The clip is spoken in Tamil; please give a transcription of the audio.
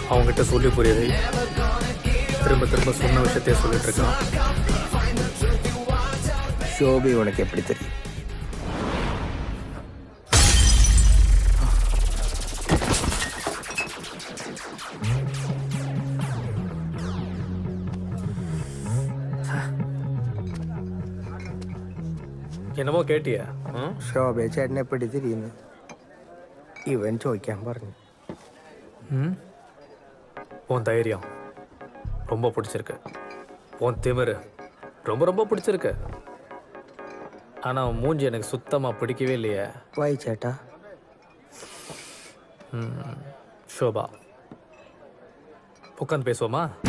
அவங்ககிட்ட சொல்லி புரியுது திரும்ப திரும்ப சொன்ன விஷயத்தையே சொல்லிட்டு இருக்கான் ஷோபி உனக்கு எப்படி தெரியும் என்னமோ கேட்டியா ம்? ഷോഭയെ ചേട്ടനെ എപ്പടി തിരിയുന്നു ഇവൻ ചോദിക്കാൻ പറഞ്ഞു ம் உன் தைரியம் ரொம்ப பிடிச்சிருக்கு உன் திமிரு ரொம்ப ரொம்ப பிடிச்சிருக்கு ஆனால் உன் மூஞ்சி எனக்கு சுத்தமாக பிடிக்கவே இல்லையே വായിച്ചേട്ടാ ஷோபா உட்காந்து பேசுவோமா